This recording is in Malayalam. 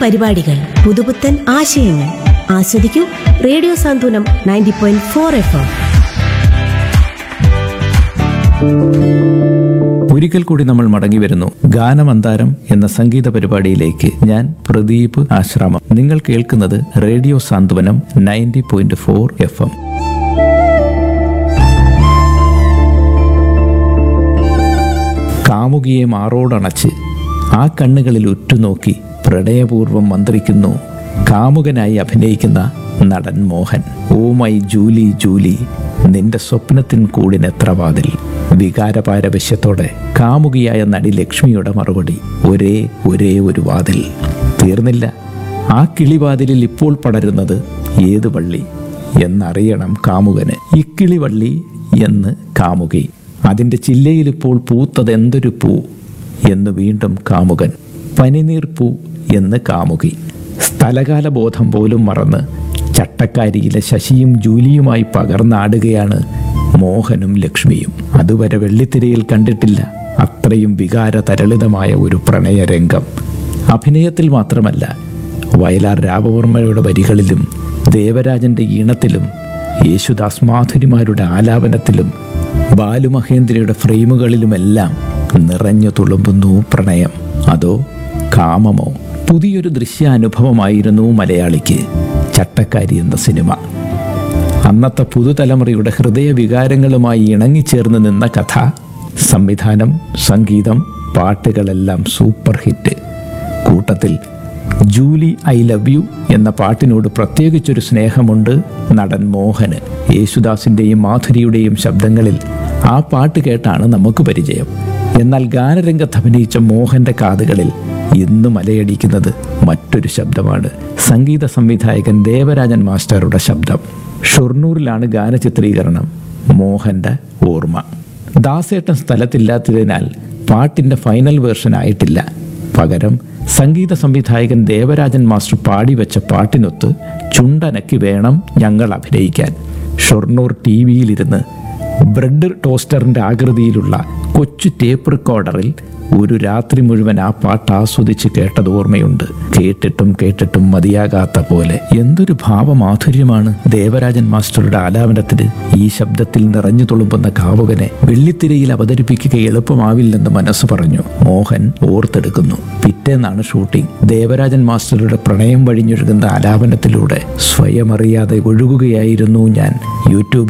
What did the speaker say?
പരിപാടികൾ പുതുപുത്തൻ ആശയങ്ങൾ ആസ്വദിക്കൂ radio Santhwanam ninety point four F M ഒരിക്കൽ കൂടി നമ്മൾ മടങ്ങി വരുന്നു ഗാനമന്താരം എന്ന സംഗീത പരിപാടിയിലേക്ക് ഞാൻ പ്രദീപ് ആശ്രാമം നിങ്ങൾ കേൾക്കുന്നത് radio Santhwanam ninety point four F M കാമുകിയെ മാറോടണച്ച് ആ കണ്ണുകളിൽ ഉറ്റുനോക്കി പ്രണയപൂർവം മന്ത്രിക്കുന്നു കാമുകനായി അഭിനയിക്കുന്ന നടൻ Mohan oh my Julie Julie നിന്റെ സ്വപ്നത്തിൻ കൂടിനെത്ര വാതിൽ വികാരപാരവശ്യത്തോടെ കാമുകിയായ നടി ലക്ഷ്മിയുടെ മറുപടി ഒരേ ഒരേ ഒരു വാതിൽ തീർന്നില്ല ആ കിളിവാതിലിൽ ഇപ്പോൾ പടരുന്നത് ഏത് വള്ളി എന്നറിയണം കാമുകന് ഇക്കിളിവള്ളി എന്ന് കാമുകി അതിൻ്റെ ചില്ലയിൽ ഇപ്പോൾ പൂത്തത് എന്തൊരു പൂ എന്ന് വീണ്ടും കാമുകൻ പനിനീർ പൂ എന്ന് കാമുകി സ്ഥലകാല ബോധം പോലും മറന്ന് ചട്ടക്കാരിയിലെ ശശിയും ജൂലിയുമായി പകർന്നാടുകയാണ് മോഹനും ലക്ഷ്മിയും അതുവരെ വെള്ളിത്തിരയിൽ കണ്ടിട്ടില്ല അത്രയും വികാര തരളിതമായ ഒരു പ്രണയരംഗം അഭിനയത്തിൽ മാത്രമല്ല വയലാർ രാമവർമ്മയുടെ വരികളിലും ദേവരാജന്റെ ഈണത്തിലും യേശുദാസ് മാധുരിമാരുടെ ആലാപനത്തിലും ബാലുമഹേന്ദ്രയുടെ ഫ്രെയിമുകളിലുമെല്ലാം നിറഞ്ഞു തുളുമ്പുന്നു പ്രണയം അതോ കാമമോ പുതിയൊരു ദൃശ്യാനുഭവമായിരുന്നു മലയാളിക്ക് ചട്ടക്കാരി എന്ന സിനിമ അന്നത്തെ പുതുതലമുറയുടെ ഹൃദയവികാരങ്ങളുമായി ഇണങ്ങിച്ചേർന്ന് നിന്ന കഥ സംവിധാനം സംഗീതം പാട്ടുകളെല്ലാം സൂപ്പർ ഹിറ്റ് കൂട്ടത്തിൽ ജൂലി ഐ ലവ് യു എന്ന പാട്ടിനോട് പ്രത്യേകിച്ചൊരു സ്നേഹമുണ്ട് നടൻ മോഹന് യേശുദാസിൻ്റെയും മാധുരിയുടെയും ശബ്ദങ്ങളിൽ ആ പാട്ട് കേട്ടാണ് നമുക്ക് പരിചയം എന്നാൽ ഗാനരംഗത്ത് അഭിനയിച്ച മോഹന്റെ കാതുകളിൽ ഇന്നും അലയടിക്കുന്നത് മറ്റൊരു ശബ്ദമാണ് സംഗീത സംവിധായകൻ ദേവരാജൻ മാസ്റ്ററുടെ ശബ്ദം ഷൊർണൂരിലാണ് ഗാനചിത്രീകരണം മോഹന്റെ ഓർമ്മ ദാസേട്ടൻ സ്ഥലത്തില്ലാത്തതിനാൽ പാട്ടിന്റെ ഫൈനൽ വേർഷൻ ആയിട്ടില്ല പകരം സംഗീത സംവിധായകൻ ദേവരാജൻ മാസ്റ്റർ പാടിവെച്ച പാട്ടിനൊത്ത് ചുണ്ടനക്കി വേണം ഞങ്ങൾ അഭിനയിക്കാൻ ഷൊർണൂർ ടി വിയിലിരുന്ന് ബ്രെഡ് ടോസ്റ്ററിന്റെ ആകൃതിയിലുള്ള കൊച്ചു ടേപ്പ് റെക്കോർഡറിൽ ഒരു രാത്രി മുഴുവൻ ആ പാട്ട് ആസ്വദിച്ച് കേട്ടത് ഓർമ്മയുണ്ട് കേട്ടിട്ടും കേട്ടിട്ടും മതിയാകാത്ത പോലെ എന്തൊരു ഭാവമാധുര്യമാണ് ദേവരാജൻ മാസ്റ്ററുടെ ആലാപനത്തിന് ഈ ശബ്ദത്തിൽ നിറഞ്ഞു തുളുമ്പുന്ന കാവുകനെ വെള്ളിത്തിരയിൽ അവതരിപ്പിക്കുക എളുപ്പമാവില്ലെന്ന് മനസ്സ് പറഞ്ഞു മോഹൻ ഓർത്തെടുക്കുന്നു പിറ്റേന്നാണ് ഷൂട്ടിംഗ് ദേവരാജൻ മാസ്റ്ററുടെ പ്രണയം വഴിഞ്ഞൊഴുകുന്ന ആലാപനത്തിലൂടെ സ്വയം അറിയാതെ ഒഴുകുകയായിരുന്നു ഞാൻ യൂട്യൂബ്